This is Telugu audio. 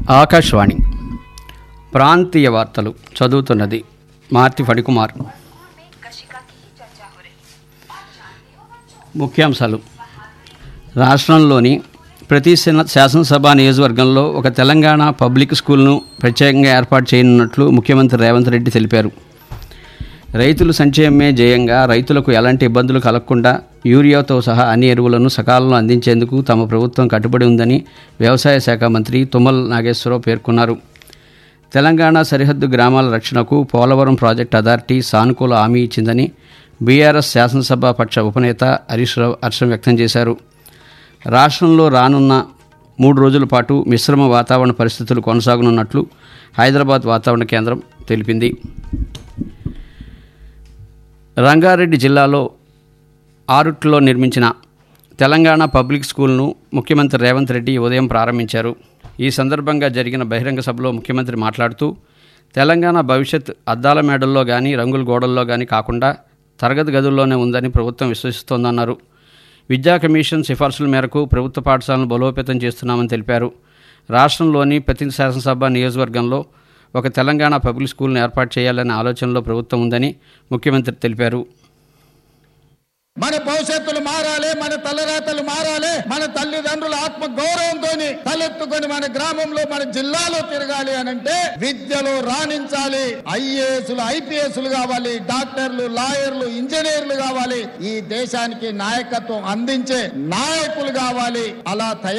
ఆకాశవాణి ప్రాంతీయ వార్తలు చదువుతున్నది మార్తి ఫణికుమార్ ముఖ్యాంశాలు రాష్ట్రంలోని ప్రతి శన- శాసనసభ నియోజకవర్గంలో ఒక తెలంగాణ పబ్లిక్ స్కూల్ను ప్రత్యేకంగా ఏర్పాటు చేయనున్నట్లు ముఖ్యమంత్రి రేవంత్ రెడ్డి తెలిపారు రైతులు సంక్షేమమే జయంగా రైతులకు ఎలాంటి ఇబ్బందులు కలగకుండా యూరియాతో సహా అన్ని ఎరువులను సకాలంలో అందించేందుకు తమ ప్రభుత్వం కట్టుబడి ఉందని వ్యవసాయ శాఖ మంత్రి తుమ్మల నాగేశ్వరరావు పేర్కొన్నారు తెలంగాణ సరిహద్దు గ్రామాల రక్షణకు పోలవరం ప్రాజెక్టు అథారిటీ సానుకూల హామీ ఇచ్చిందని బీఆర్ఎస్ శాసనసభ పక్ష ఉపనేత హరీష్ రావు హర్షం వ్యక్తం చేశారు రాష్ట్రంలో రానున్న మూడు రోజుల పాటు మిశ్రమ వాతావరణ పరిస్థితులు కొనసాగనున్నట్లు హైదరాబాద్ వాతావరణ కేంద్రం తెలిపింది రంగారెడ్డి జిల్లాలో ఆరుట్లో నిర్మించిన తెలంగాణ పబ్లిక్ స్కూల్ను ముఖ్యమంత్రి రేవంత్ రెడ్డి ఉదయం ప్రారంభించారు ఈ సందర్భంగా జరిగిన బహిరంగ సభలో ముఖ్యమంత్రి మాట్లాడుతూ తెలంగాణ భవిష్యత్ అద్దాల మేడల్లో కానీ రంగుల గోడల్లో కానీ కాకుండా తరగతి గదుల్లోనే ఉందని ప్రభుత్వం విశ్వసిస్తోందన్నారు విద్యా కమిషన్ సిఫార్సుల మేరకు ప్రభుత్వ పాఠశాలను బలోపేతం చేస్తున్నామని తెలిపారు రాష్ట్రంలోని ప్రతి శాసనసభ నియోజకవర్గంలో ఒక తెలంగాణ పబ్లిక్ స్కూల్ను ఏర్పాటు చేయాలనే ఆలోచనలో ప్రభుత్వం ఉందని ముఖ్యమంత్రి తెలిపారు మన భవిష్యత్తులు మారాలి మన తలరాతలు మారాలి మన తల్లిదండ్రుల ఆత్మ గౌరవంతో తలెత్తుకొని మన గ్రామంలో మన జిల్లాలో తిరగాలి అని అంటే విద్యలో రాణించాలి ఐఏఎస్లు ఐపీఎస్లు కావాలి డాక్టర్లు లాయర్లు ఇంజనీర్లు కావాలి ఈ దేశానికి నాయకత్వం అందించే నాయకులు కావాలి అలా తయారు